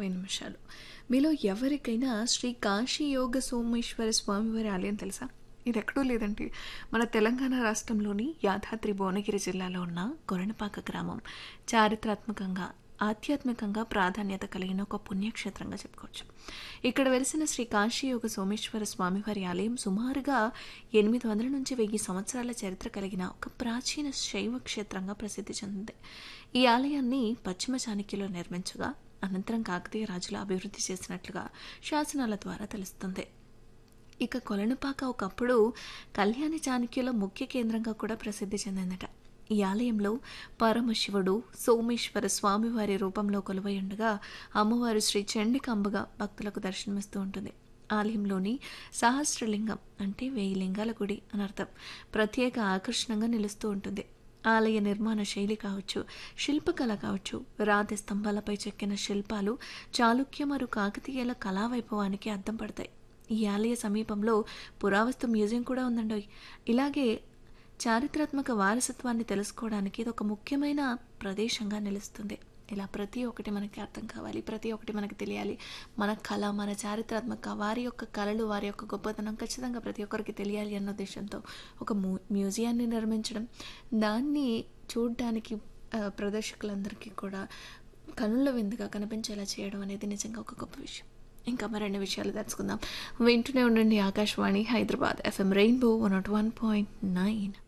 ఇరవై నిమిషాలు మీలో ఎవరికైనా శ్రీ కాశీ యోగ సోమేశ్వర స్వామివారి ఆలయం తెలుసా ఇది ఎక్కడో లేదండి మన తెలంగాణ రాష్ట్రంలోని యాదాద్రి భువనగిరి జిల్లాలో ఉన్న కొరణపాక గ్రామం చారిత్రాత్మకంగా ఆధ్యాత్మికంగా ప్రాధాన్యత కలిగిన ఒక పుణ్యక్షేత్రంగా చెప్పుకోవచ్చు ఇక్కడ వెలిసిన శ్రీ కాశీయోగ సోమేశ్వర స్వామివారి ఆలయం సుమారుగా ఎనిమిది వందల నుంచి వెయ్యి సంవత్సరాల చరిత్ర కలిగిన ఒక ప్రాచీన శైవ క్షేత్రంగా ప్రసిద్ధి చెందింది ఈ ఆలయాన్ని పశ్చిమ చాణక్యలో నిర్మించగా అనంతరం కాకతీయ రాజులు అభివృద్ధి చేసినట్లుగా శాసనాల ద్వారా తెలుస్తుంది ఇక కొలనుపాక ఒకప్పుడు కళ్యాణి చాణక్యుల ముఖ్య కేంద్రంగా కూడా ప్రసిద్ధి చెందిందట ఈ ఆలయంలో పరమశివుడు సోమేశ్వర స్వామివారి రూపంలో కొలువై ఉండగా అమ్మవారు శ్రీ చండికాంబగా భక్తులకు దర్శనమిస్తూ ఉంటుంది ఆలయంలోని సహస్రలింగం అంటే వెయ్యి లింగాల గుడి అనర్థం ప్రత్యేక ఆకర్షణగా నిలుస్తూ ఉంటుంది ఆలయ నిర్మాణ శైలి కావచ్చు శిల్పకళ కావచ్చు రాతి స్తంభాలపై చెక్కిన శిల్పాలు చాళుక్య మరియు కాకతీయుల కళా వైభవానికి అద్దం పడతాయి ఈ ఆలయ సమీపంలో పురావస్తు మ్యూజియం కూడా ఉందండి ఇలాగే చారిత్రాత్మక వారసత్వాన్ని తెలుసుకోవడానికి ఇది ఒక ముఖ్యమైన ప్రదేశంగా నిలుస్తుంది ఇలా ప్రతి ఒక్కటి మనకి అర్థం కావాలి ప్రతి ఒక్కటి మనకి తెలియాలి మన కళ మన చారిత్రాత్మక వారి యొక్క కళలు వారి యొక్క గొప్పతనం ఖచ్చితంగా ప్రతి ఒక్కరికి తెలియాలి అన్న ఉద్దేశంతో ఒక మ్యూజియాన్ని నిర్మించడం దాన్ని చూడడానికి ప్రదర్శకులందరికీ కూడా కనుల విందుగా కనిపించేలా చేయడం అనేది నిజంగా ఒక గొప్ప విషయం ఇంకా మరిన్ని విషయాలు తెలుసుకుందాం వింటూనే ఉండండి Akashvani Hyderabad FM rainbow one nought one point nine